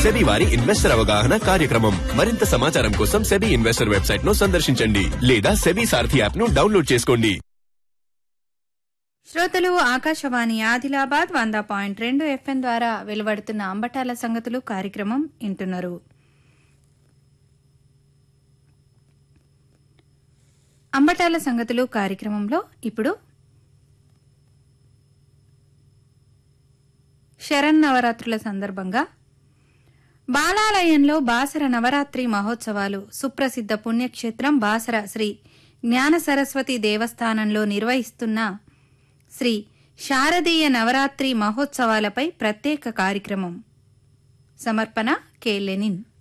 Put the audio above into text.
SEBI వారి investor అవగాహన కార్యక్రమం మరింత సమాచారం కోసం సెబీ ఇన్వెస్టర్ వెబ్సైట్ ను సందర్శించండి లేదా సెబీ సారథి యాప్ ను డౌన్లోడ్ చేసుకోండి శ్రోతలు ఆకాశవాణి ఆదిలాబాద్ వంద పాయింట్ రెండు ఎఫ్ఎం ద్వారా వెలువడుతున్న అంబటాల సంగతులు కార్యక్రమం వింటున్నారు అంబటాల సంగతులు కార్యక్రమంలో ఇప్పుడు శరన్నవరాత్రుల సందర్భంగా బాలాలయంలో బాసర నవరాత్రి మహోత్సవాలు సుప్రసిద్ధ పుణ్యక్షేత్రం బాసర శ్రీ జ్ఞాన సరస్వతి దేవస్థానంలో నిర్వహిస్తున్న శ్రీ శారదీయ నవరాత్రి మహోత్సవాలపై ప్రత్యేక కార్యక్రమం సమర్పణ కె లెనిన్